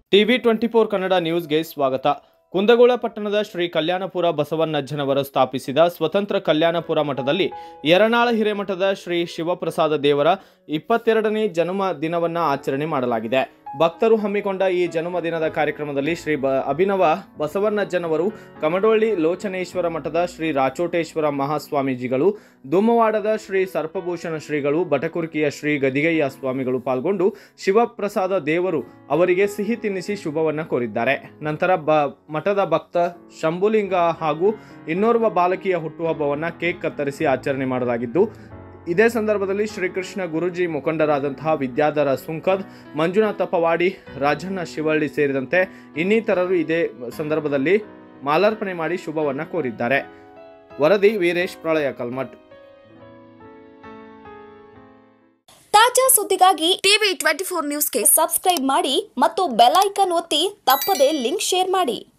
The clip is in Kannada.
ಟಿವಿ ಟ್ವೆಂಟಿ ಫೋರ್ ಕನ್ನಡ ನ್ಯೂಸ್ಗೆ ಸ್ವಾಗತ ಕುಂದಗೋಳ ಪಟ್ಟಣದ ಶ್ರೀ ಕಲ್ಯಾಣಪುರ ಬಸವಣ್ಣಜ್ಜನವರು ಸ್ಥಾಪಿಸಿದ ಸ್ವತಂತ್ರ ಕಲ್ಯಾಣಪುರ ಮಠದಲ್ಲಿ ಯರನಾಳ ಹಿರೇಮಠದ ಶ್ರೀ ಶಿವಪ್ರಸಾದ ದೇವರ ಇಪ್ಪತ್ತೆರಡನೇ ಜನ್ಮ ದಿನವನ್ನ ಆಚರಣೆ ಮಾಡಲಾಗಿದೆ ಭಕ್ತರು ಹಮ್ಮಿಕೊಂಡ ಈ ಜನ್ಮದಿನದ ಕಾರ್ಯಕ್ರಮದಲ್ಲಿ ಶ್ರೀ ಬ ಅಭಿನವ ಬಸವಣ್ಣಜ್ಜನವರು ಕಮಡೊಳ್ಳಿ ಲೋಚನೇಶ್ವರ ಮಠದ ಶ್ರೀ ರಾಚೋಟೇಶ್ವರ ಮಹಾಸ್ವಾಮೀಜಿಗಳು ದುಮ್ಮವಾಡದ ಶ್ರೀ ಸರ್ಪಭೂಷಣ ಶ್ರೀಗಳು ಬಟಕುರ್ಕಿಯ ಶ್ರೀ ಗದಿಗಯ್ಯ ಸ್ವಾಮಿಗಳು ಪಾಲ್ಗೊಂಡು ಶಿವಪ್ರಸಾದ ದೇವರು ಅವರಿಗೆ ಸಿಹಿ ತಿನ್ನಿಸಿ ಶುಭವನ್ನ ಕೋರಿದ್ದಾರೆ ನಂತರ ಬ ಮಠದ ಭಕ್ತ ಶಂಭುಲಿಂಗ ಹಾಗೂ ಇನ್ನೋರ್ವ ಬಾಲಕಿಯ ಹುಟ್ಟುಹಬ್ಬವನ್ನ ಕೇಕ್ ಕತ್ತರಿಸಿ ಆಚರಣೆ ಮಾಡಲಾಗಿದ್ದು ಇದೇ ಸಂದರ್ಭದಲ್ಲಿ ಶ್ರೀಕೃಷ್ಣ ಗುರುಜಿ ಮುಖಂಡರಾದಂತಹ ವಿದ್ಯಾಧರ ಸುಂಕದ್ ಮಂಜುನಾಥ ಪವಾಡಿ ರಾಜಣ್ಣ ಶಿವಳ್ಳಿ ಸೇರಿದಂತೆ ಇನ್ನಿತರರು ಇದೇ ಸಂದರ್ಭದಲ್ಲಿ ಮಾಲಾರ್ಪಣೆ ಮಾಡಿ ಶುಭವನ್ನ ಕೋರಿದ್ದಾರೆ ವರದಿ ವೀರೇಶ್ ಪ್ರಳಯ ಕಲ್ಮಠ್ ತಾಜಾ ಸುದ್ದಿಗಾಗಿ ಟಿವಿ ಟ್ವೆಂಟಿ ಫೋರ್ ನ್ಯೂಸ್ಗೆ ಸಬ್ಸ್ಕ್ರೈಬ್ ಮಾಡಿ ಮತ್ತು ಬೆಲ್ ಐಕನ್ ಒತ್ತಿ ತಪ್ಪದೇ ಲಿಂಕ್ ಶೇರ್ ಮಾಡಿ